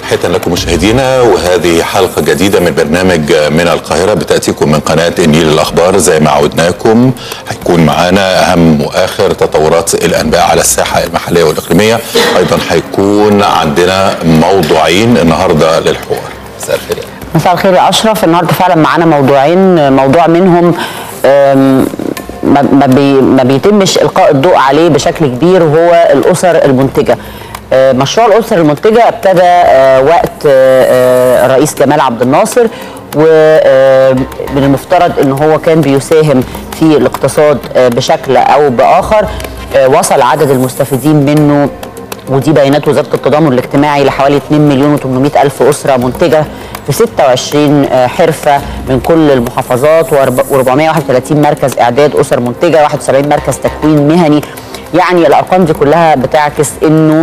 تحية لكم مشاهدينا وهذه حلقة جديدة من برنامج من القاهرة بتأتيكم من قناة النيل الأخبار زي ما عودناكم هيكون معانا أهم وآخر تطورات الأنباء على الساحة المحلية والإقليمية أيضا هيكون عندنا موضوعين النهاردة للحوار مساء الخير مساء الخير يا اشرف النهارده فعلا معانا موضوعين موضوع منهم أم، ما ما بي ما بيتمش القاء الضوء عليه بشكل كبير وهو الاسر المنتجه أه، مشروع الاسر المنتجه ابتدى أه، وقت أه، أه، الرئيس جمال عبد الناصر ومن المفترض ان هو كان بيساهم في الاقتصاد أه، بشكل او باخر أه، وصل عدد المستفيدين منه ودي بيانات وزاره التضامن الاجتماعي لحوالي 2 مليون و800 الف اسره منتجه في 26 آه، حرفه من كل المحافظات و431 مركز اعداد اسر منتجه 71 مركز تكوين مهني يعني الارقام دي كلها بتعكس انه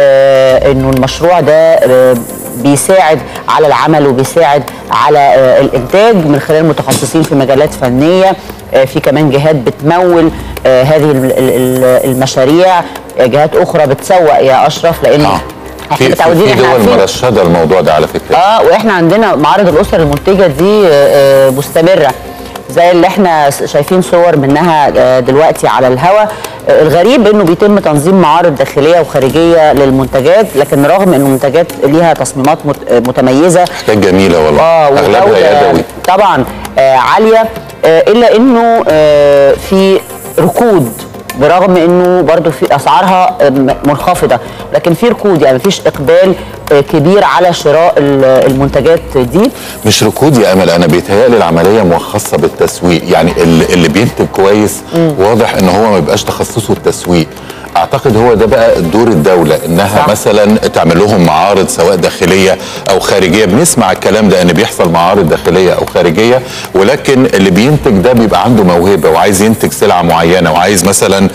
آه انه المشروع ده آه بيساعد على العمل وبيساعد على آه الانتاج من خلال متخصصين في مجالات فنيه آه في كمان جهات بتمول آه هذه ال- ال- ال- المشاريع آه، جهات اخرى بتسوق يا اشرف لان آه. احنا في, في, متعودين في احنا دول عارفين مرشدة الموضوع ده على فكرة اه واحنا عندنا معارض الاسر المنتجه دي آه، آه، مستمره زي اللي احنا س- شايفين صور منها آه، دلوقتي على الهواء آه، الغريب انه بيتم تنظيم معارض داخليه وخارجيه للمنتجات لكن رغم انه منتجات ليها تصميمات مت- آه، متميزه حاجات جميلة والله اه أغلبها وجوده يدوي طبعا آه عاليه آه الا انه آه في ركود برغم انه برضو في اسعارها آه، م- منخفضه لكن في ركود يعني مفيش اقبال آه كبير على شراء ال- المنتجات دي مش ركود يا امل انا بيتهيألي العمليه مخصصه بالتسويق يعني اللي, اللي بينتج كويس واضح ان هو ما يبقاش تخصصه التسويق اعتقد هو ده بقى دور الدوله انها صح. مثلا تعمل لهم معارض سواء داخليه او خارجيه بنسمع الكلام ده ان بيحصل معارض داخليه او خارجيه ولكن اللي بينتج ده بيبقى عنده موهبه وعايز ينتج سلعه معينه وعايز مثلا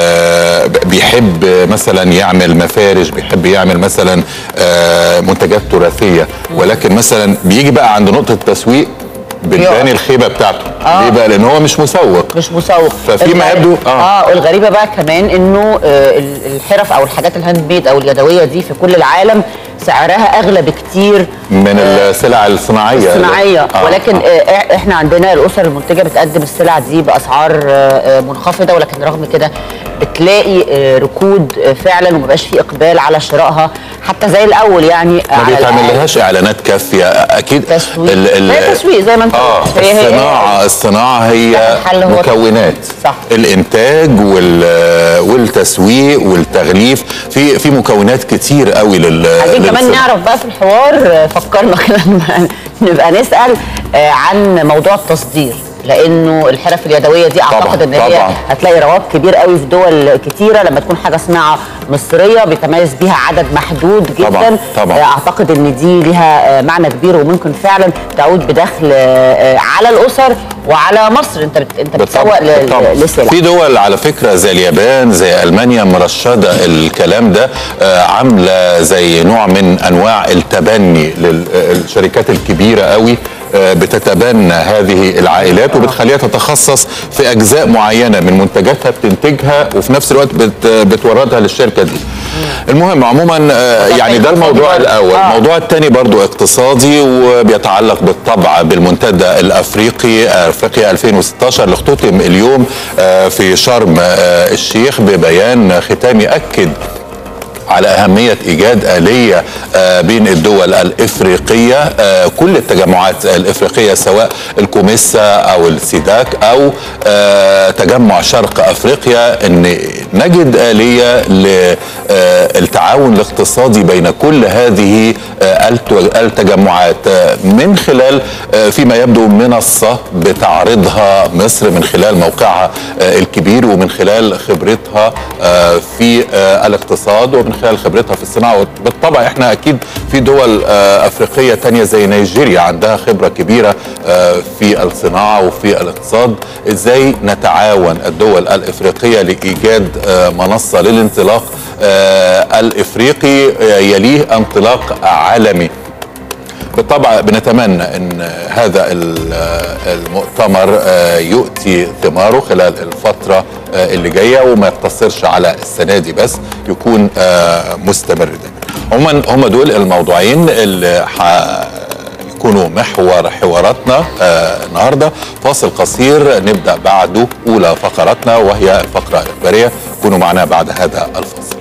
آه، بيحب مثلا يعمل مفارش بيحب يعمل مثلا آه، منتجات تراثيه ولكن مثلا بيجي بقى عند نقطه التسويق بتبان الخيبه بتاعته آه. ليه بقى لان هو مش مسوق مش مسوق ففيما الغريب- يبدو- آه. اه الغريبه بقى كمان انه آه ال- الحرف او الحاجات الهاند ميد او اليدويه دي في كل العالم سعرها اغلى بكتير من السلع الصناعيه صناعيه آه، ولكن آه. آه. احنا عندنا الاسر المنتجه بتقدم السلع دي باسعار آه، آه، منخفضه ولكن رغم كده بتلاقي آه، ركود آه، فعلا ومبقاش في اقبال على شرائها حتى زي الاول يعني ما على بيتعمل الأقل. لهاش اعلانات كافيه اكيد تسويق. هي تسويق زي ما انت اه قلت. هي- هي- الصناعه الصناعه هي الحل هو مكونات صح. الانتاج وال والتسويق والتغليف في في مكونات كتير قوي لل عايزين كمان للصناعة. نعرف بقى في الحوار آه، فكرنا كده نبقى- نبقى نسال آه، عن موضوع التصدير لانه الحرف اليدويه دي اعتقد ان هي طبعاً. هتلاقي رواج كبير قوي في دول كتيره لما تكون حاجه صناعه مصريه بيتميز بيها عدد محدود جدا طبعاً، طبعاً. آه، اعتقد ان دي ليها آه، معنى كبير وممكن فعلا تعود بدخل آه، آه، على الاسر وعلى مصر انت بت... انت بتسوق ل- بالطبع. ل- لسلع في دول على فكره زي اليابان زي المانيا مرشده الكلام ده آه، عامله زي نوع من انواع التبني للشركات الكبيره قوي آه، بتتبنى هذه العائلات وبتخليها تتخصص في اجزاء معينه من منتجاتها بتنتجها وفي نفس الوقت بت بتوردها للشركه دي. المهم عموما آه، يعني ده الموضوع الاول، آه. الموضوع الثاني برضو اقتصادي وبيتعلق بالطبع بالمنتدى الافريقي افريقيا 2016 اللي اختتم اليوم آه، في شرم آه، الشيخ ببيان ختامي اكد على أهمية إيجاد آلية آه، بين الدول الإفريقية آه، كل التجمعات الإفريقية سواء الكوميسا أو السيداك أو آه، تجمع شرق أفريقيا أن نجد آلية للتعاون الاقتصادي بين كل هذه آه، الت- التجمعات آه، من خلال آه، فيما يبدو منصة بتعرضها مصر من خلال موقعها آه، الكبير ومن خلال خبرتها آه، في آه، الاقتصاد ومن خلال خبرتها في الصناعة بالطبع احنا اكيد في دول آه، افريقية تانية زي نيجيريا عندها خبرة كبيرة آه، في الصناعة وفي الاقتصاد ازاي نتعاون الدول الافريقية لايجاد آه، منصة للانطلاق آه، الافريقي آه، يليه انطلاق عالمي بالطبع بنتمنى ان هذا ال- المؤتمر آه، يؤتي ثماره خلال الفتره آه، اللي جايه وما يقتصرش على السنه دي بس يكون آه، مستمر دايما. عموما هم دول الموضوعين اللي يكونوا محور حواراتنا آه النهارده فاصل قصير نبدا بعده اولى فقراتنا وهي الفقره الاخباريه كونوا معنا بعد هذا الفاصل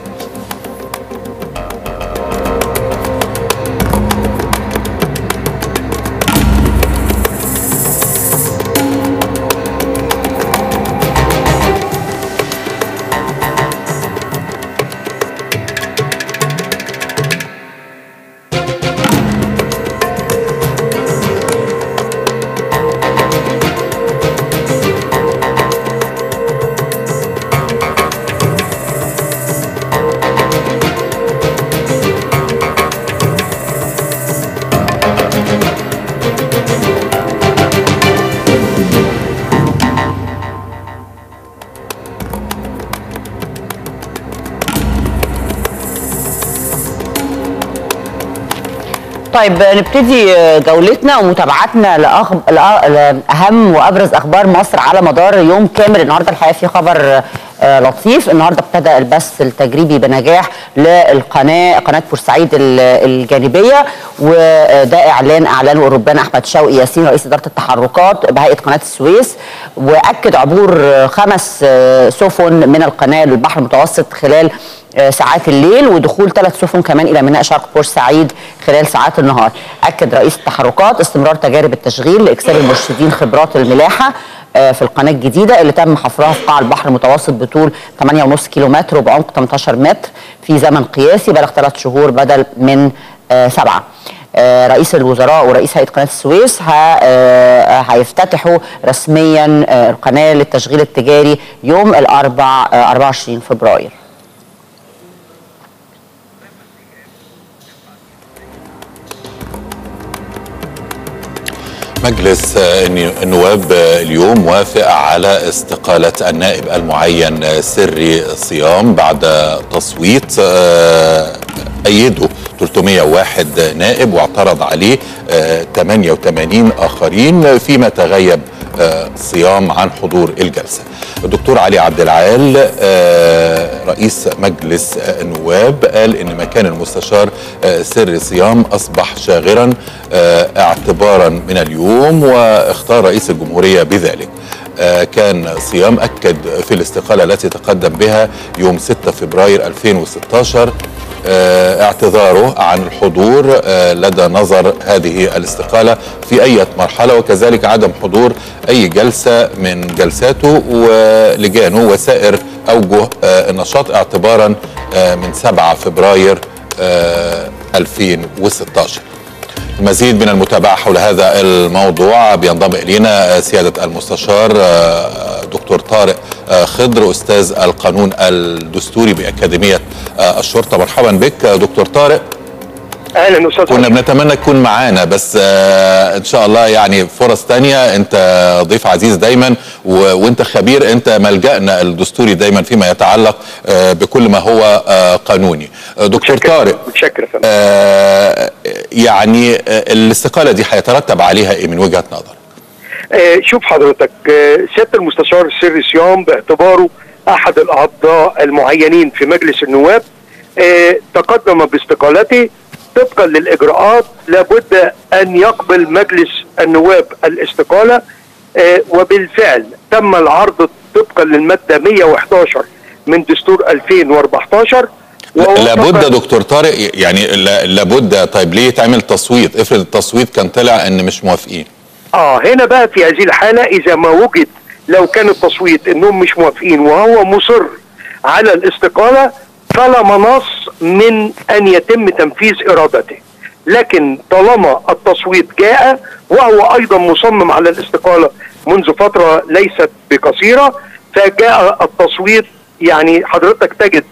طيب نبتدي جولتنا ومتابعتنا لأخب... لأهم وأبرز أخبار مصر على مدار يوم كامل النهارده الحقيقة في خبر لطيف النهارده ابتدى البث التجريبي بنجاح للقناه قناه بورسعيد الجانبيه وده اعلان اعلانه الربان احمد شوقي ياسين رئيس اداره التحركات بهيئه قناه السويس واكد عبور خمس سفن من القناه للبحر المتوسط خلال ساعات الليل ودخول ثلاث سفن كمان الى ميناء شرق بورسعيد خلال ساعات النهار اكد رئيس التحركات استمرار تجارب التشغيل لاكساب المرشدين خبرات الملاحه في القناه الجديده اللي تم حفرها في قاع البحر المتوسط بطول 8.5 كيلومتر وبعمق 18 متر في زمن قياسي بلغ ثلاث شهور بدل من سبعه. رئيس الوزراء ورئيس هيئه قناه السويس هيفتتحوا رسميا القناه للتشغيل التجاري يوم الاربع 24 فبراير. مجلس النواب اليوم وافق على استقالة النائب المعين سري صيام بعد تصويت أيده 301 نائب واعترض عليه 88 آخرين فيما تغيب صيام عن حضور الجلسة الدكتور علي عبد العال رئيس مجلس النواب قال ان مكان المستشار سر صيام اصبح شاغرا اعتبارا من اليوم واختار رئيس الجمهوريه بذلك كان صيام اكد في الاستقاله التي تقدم بها يوم 6 فبراير 2016 اعتذاره عن الحضور لدى نظر هذه الاستقالة في أي مرحلة وكذلك عدم حضور أي جلسة من جلساته ولجانه وسائر أوجه النشاط اعتبارا من 7 فبراير 2016 المزيد من المتابعة حول هذا الموضوع بينضم إلينا سيادة المستشار دكتور طارق خضر أستاذ القانون الدستوري بأكاديمية الشرطة مرحبا بك دكتور طارق اهلا استاذ كنا بنتمنى تكون معانا بس آه ان شاء الله يعني فرص تانية انت ضيف عزيز دايما و... وانت خبير انت ملجأنا الدستوري دايما فيما يتعلق آه بكل ما هو آه قانوني دكتور متشكر. طارق متشكر فندم آه يعني آه الاستقالة دي هيترتب عليها ايه من وجهة نظر آه شوف حضرتك آه سياده المستشار سري صيام باعتباره احد الاعضاء المعينين في مجلس النواب آه تقدم باستقالته طبقا للاجراءات لابد ان يقبل مجلس النواب الاستقاله آه وبالفعل تم العرض طبقا للماده 111 من دستور 2014 وهو لابد طبقاً- دكتور طارق يعني لا- لابد طيب ليه يتعمل تصويت افرض التصويت كان طلع ان مش موافقين اه هنا بقى في هذه الحالة إذا ما وجد لو كان التصويت إنهم مش موافقين وهو مصر على الاستقالة فلا مناص من أن يتم تنفيذ إرادته لكن طالما التصويت جاء وهو أيضا مصمم على الاستقالة منذ فترة ليست بقصيرة فجاء التصويت يعني حضرتك تجد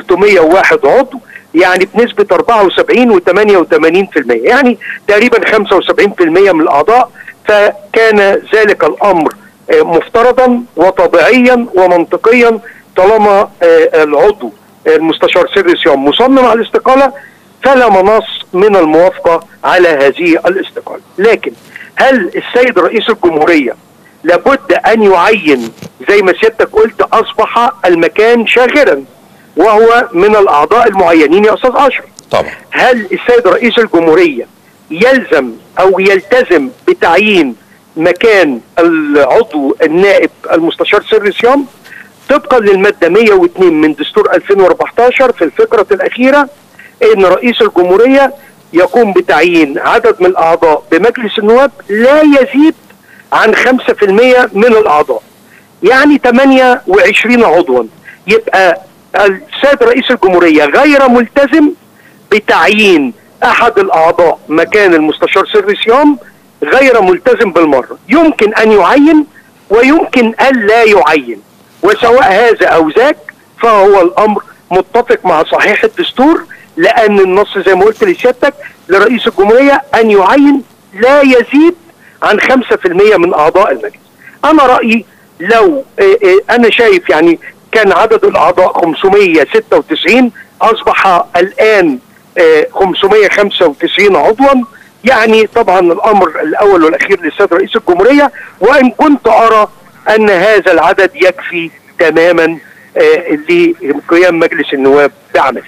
301 عضو يعني بنسبة 74 و 88% يعني تقريبا 75% من الأعضاء فكان ذلك الأمر آه، مفترضا وطبيعيا ومنطقيا طالما آه، العضو آه، المستشار سري صيام مصمم على الاستقالة فلا مناص من الموافقة على هذه الاستقالة لكن هل السيد رئيس الجمهورية لابد أن يعين زي ما سيادتك قلت أصبح المكان شاغرا وهو من الأعضاء المعينين يا أستاذ أشرف طبعا هل السيد رئيس الجمهورية يلزم أو يلتزم بتعيين مكان العضو النائب المستشار سر صيام طبقا للمادة 102 من دستور 2014 في الفقرة الأخيرة إن رئيس الجمهورية يقوم بتعيين عدد من الأعضاء بمجلس النواب لا يزيد عن 5% من الأعضاء يعني 28 عضوا يبقى السيد رئيس الجمهورية غير ملتزم بتعيين أحد الأعضاء مكان المستشار سر صيام غير ملتزم بالمرة يمكن أن يعين ويمكن أن لا يعين وسواء هذا أو ذاك فهو الأمر متفق مع صحيح الدستور لأن النص زي ما قلت لسيادتك لرئيس الجمهورية أن يعين لا يزيد عن 5% من أعضاء المجلس أنا رأيي لو آه، آه، أنا شايف يعني كان عدد الأعضاء 596 أصبح الآن آه، 595 عضوا يعني طبعا الامر الاول والاخير للسيد رئيس الجمهوريه وان كنت ارى ان هذا العدد يكفي تماما آه، لقيام مجلس النواب بعمله.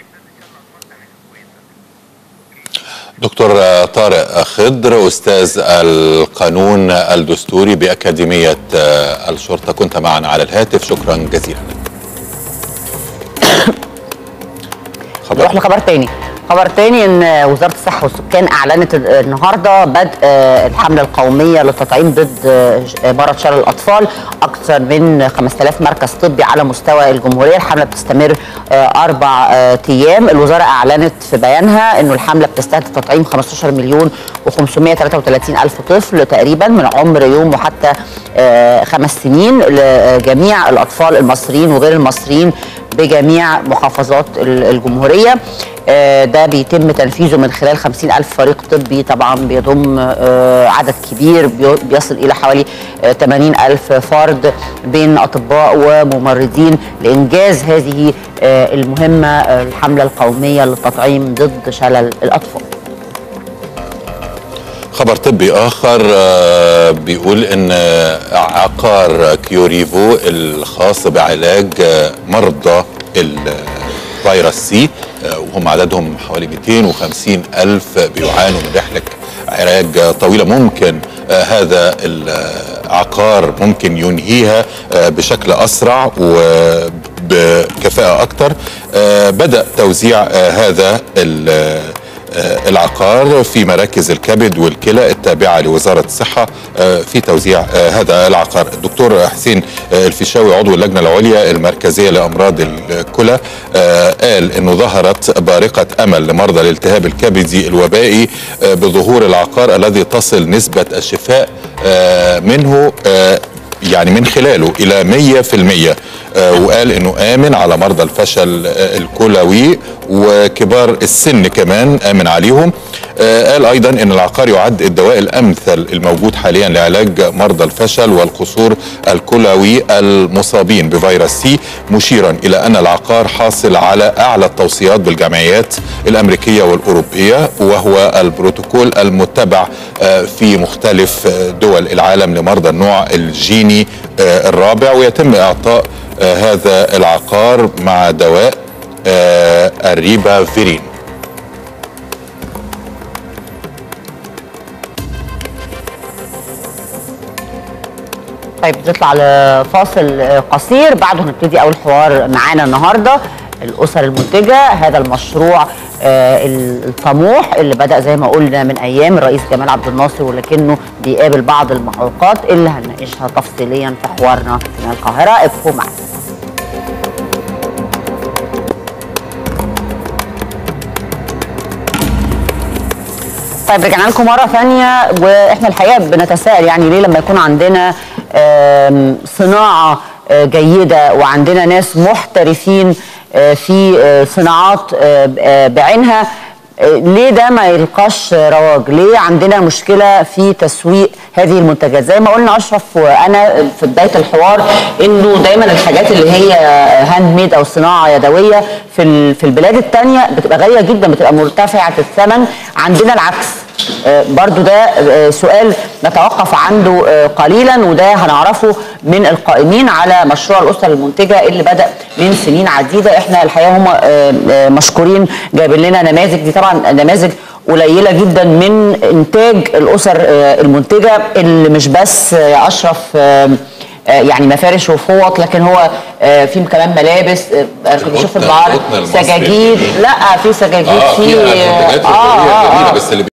دكتور طارق خضر استاذ القانون الدستوري باكاديميه الشرطه كنت معنا على الهاتف شكرا جزيلا نروح لخبر تاني خبر تاني ان وزاره الصحه والسكان اعلنت النهارده بدء الحمله القوميه للتطعيم ضد مرض شلل الاطفال اكثر من 5000 مركز طبي على مستوى الجمهوريه الحمله بتستمر اربع ايام الوزاره اعلنت في بيانها انه الحمله بتستهدف تطعيم 15 مليون و533 الف طفل تقريبا من عمر يوم وحتى خمس سنين لجميع الاطفال المصريين وغير المصريين بجميع محافظات الجمهورية ده بيتم تنفيذه من خلال 50 ألف فريق طبي طبعا بيضم عدد كبير بيصل إلى حوالي 80 ألف فرد بين أطباء وممرضين لإنجاز هذه المهمة الحملة القومية للتطعيم ضد شلل الأطفال خبر طبي اخر بيقول ان عقار كيوريفو الخاص بعلاج مرضى الفيروس سي وهم عددهم حوالي 250 الف بيعانوا من رحله علاج طويله ممكن هذا العقار ممكن ينهيها بشكل اسرع وبكفاءه اكثر بدا توزيع هذا العقار في مراكز الكبد والكلى التابعة لوزارة الصحة في توزيع هذا العقار الدكتور حسين الفيشاوي عضو اللجنة العليا المركزية لأمراض الكلى قال أنه ظهرت بارقة أمل لمرضى الالتهاب الكبدي الوبائي بظهور العقار الذي تصل نسبة الشفاء منه يعني من خلاله إلى 100% وقال انه امن على مرضى الفشل الكلوي وكبار السن كمان امن عليهم قال ايضا ان العقار يعد الدواء الامثل الموجود حاليا لعلاج مرضى الفشل والقصور الكلوي المصابين بفيروس سي مشيرا الى ان العقار حاصل على اعلى التوصيات بالجمعيات الامريكيه والاوروبيه وهو البروتوكول المتبع في مختلف دول العالم لمرضى النوع الجيني الرابع ويتم اعطاء هذا العقار مع دواء الريبا فيرين طيب نطلع لفاصل قصير بعده نبتدي اول حوار معانا النهارده الاسر المنتجه هذا المشروع آه الطموح اللي بدا زي ما قلنا من ايام الرئيس جمال عبد الناصر ولكنه بيقابل بعض المعوقات اللي هنناقشها تفصيليا في حوارنا من القاهره ابقوا معنا طيب رجعنا لكم مره ثانيه واحنا الحقيقه بنتساءل يعني ليه لما يكون عندنا صناعه جيده وعندنا ناس محترفين في صناعات بعينها ليه ده ما يلقاش رواج ليه عندنا مشكله في تسويق هذه المنتجات زي ما قلنا اشرف وانا في بدايه الحوار انه دايما الحاجات اللي هي هاند ميد او صناعه يدويه في في البلاد الثانيه بتبقى غاليه جدا بتبقى مرتفعه الثمن عندنا العكس برضو ده سؤال نتوقف عنده آه، قليلا وده هنعرفه من القائمين على مشروع الاسر المنتجه اللي بدا من سنين عديده احنا الحقيقه هم آه، آه، مشكورين جايبين لنا نماذج دي طبعا نماذج قليله جدا من انتاج الاسر آه، المنتجه اللي مش بس آه، اشرف آه، آه، يعني مفارش وفوط لكن هو آه، في كمان ملابس آه، انا كنت بشوف القطن- البعار القطن المصري سجاجيد الجميل. لا في سجاجيد اه في في منتجات آه، فخاريه آه، جميله آه. بس اللي